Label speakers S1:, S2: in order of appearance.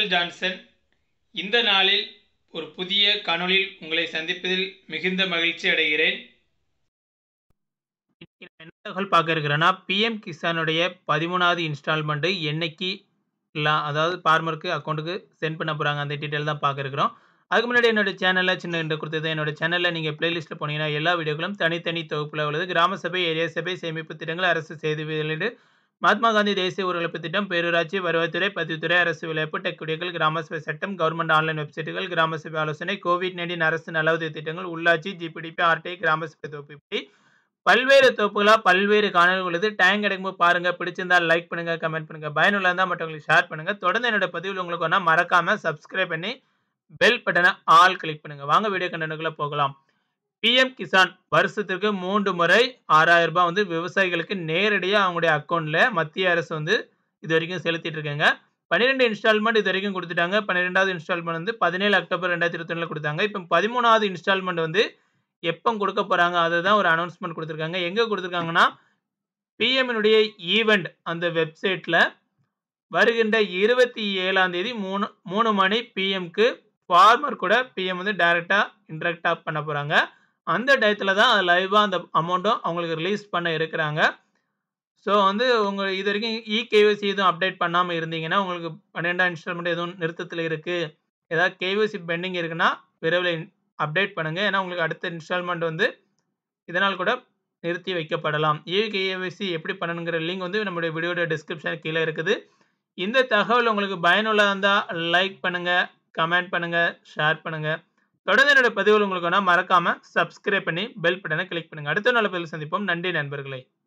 S1: Michael Johnson இந்த நாளில் ஒரு புதிய காணொளியில் உங்களை சந்திப்பதில் மிகுந்த மகிழ்ச்சி அடைகிறேன் இன்னைக்கு நான் என்ன தகவல் பார்க்க இருக்கிறேன்னா பிஎம் கிசானுடைய பதிமூணாவது இன்ஸ்டால்மெண்ட்டு என்னைக்கு எல்லாம் அதாவது ஃபார்மருக்கு அக்கௌண்ட்டுக்கு சென்ட் பண்ண போகிறாங்க அந்த டீட்டெயில் தான் பார்க்க இருக்கிறோம் அதுக்கு முன்னாடி என்னோட சேனலில் சின்ன என்று கொடுத்தது என்னோட சேனலில் நீங்கள் பிளேலிஸ்ட்டில் போனீங்கன்னா எல்லா வீடியோக்களும் தனித்தனி தொகுப்பில் உள்ளது கிராம சபை ஏரியா சபை சேமிப்பு திட்டங்கள் அரசு செய்தி வெளியீடு மகாத்மா காந்தி தேசிய ஊரகப்பு திட்டம் பேரூராட்சி வருவாய்த்துறை பதிவுத்துறை அரசு விளையாட்டு டெக் வீடியோக்கள் கிராம சபை சட்டம் கவர்மெண்ட் ஆன்லைன் வெப்சைட்டுகள் கிராம சபை ஆலோசனை கோவிட் நைன்டீன் அரசு நலவுதவி திட்டங்கள் உள்ளாட்சி ஜிபிடிபி ஆர்டிஐ கிராம சபை தொகுப்பு இப்படி பல்வேறு தொகுப்புகளாக பல்வேறு காணொலிகள் உள்ளது டைம் கிடைக்கும்போது பாருங்க பிடிச்சிருந்தா லைக் பண்ணுங்க கமெண்ட் பண்ணுங்க பயனுள்ள இருந்தால் மற்றவங்களுக்கு ஷேர் பண்ணுங்க தொடர்ந்து என்னோட பதிவில் உங்களுக்கு வேணா மறக்காம சப்ஸ்கிரைப் பண்ணி பெல் பட்டனை ஆல் கிளிக் பண்ணுங்க வாங்க வீடியோ கண்டனுக்குள்ள போகலாம் பிஎம் கிசான் வருஷத்திற்கு மூன்று முறை ஆறாயிரம் ரூபாய் வந்து விவசாயிகளுக்கு நேரடியாக அவங்களுடைய அக்கௌண்ட்ல மத்திய அரசு வந்து இது வரைக்கும் செலுத்திட்டு இருக்காங்க பன்னிரெண்டு இன்ஸ்டால்மெண்ட் இது வரைக்கும் கொடுத்துட்டாங்க பன்னிரெண்டாவது இன்ஸ்டால்மெண்ட் வந்து பதினேழு அக்டோபர் ரெண்டாயிரத்தி இருபத்தி கொடுத்தாங்க இப்போ பதிமூணாவது இன்ஸ்டால்மெண்ட் வந்து எப்போ கொடுக்க போகிறாங்க அதை தான் ஒரு அனௌன்ஸ்மெண்ட் கொடுத்துருக்காங்க எங்கே கொடுத்துருக்காங்கன்னா பிஎம்னுடைய ஈவெண்ட் அந்த வெப்சைட்டில் வருகின்ற இருபத்தி ஏழாம் தேதி மூணு மூணு மணி பிஎம்க்கு ஃபார்மர் கூட பிஎம் வந்து டைரெக்டாக இன்ட்ராக்டாக பண்ண போகிறாங்க அந்த டயத்தில் தான் லைவாக அந்த அமௌண்ட்டும் அவங்களுக்கு ரிலீஸ் பண்ண இருக்கிறாங்க ஸோ வந்து உங்கள் இது வரைக்கும் இ கேவிசி எதுவும் அப்டேட் பண்ணாமல் இருந்தீங்கன்னா உங்களுக்கு பன்னெண்டாம் இன்ஸ்டால்மெண்ட் எதுவும் நிறுத்தத்தில் இருக்குது ஏதாவது கேவிசி பெண்டிங் இருக்குன்னா விரைவில் அப்டேட் பண்ணுங்கள் ஏன்னா உங்களுக்கு அடுத்த இன்ஸ்டால்மெண்ட் வந்து இதனால் கூட நிறுத்தி வைக்கப்படலாம் இகேவிசி எப்படி பண்ணணுங்கிற லிங்க் வந்து நம்மளுடைய வீடியோட டிஸ்கிரிப்ஷன் கீழே இருக்குது இந்த தகவல் உங்களுக்கு பயனுள்ளதாக இருந்தால் லைக் பண்ணுங்கள் கமெண்ட் பண்ணுங்கள் ஷேர் பண்ணுங்கள் தொடர்ந்து என்னோட பதிவுகள் உங்களுக்கு வேணால் மறக்காமல் சப்ஸ்கிரைப் பண்ணி பெல் பட்டனை கிளிக் பண்ணுங்கள் அடுத்த நல்ல பதில் சந்திப்போம் நன்றி நண்பர்களே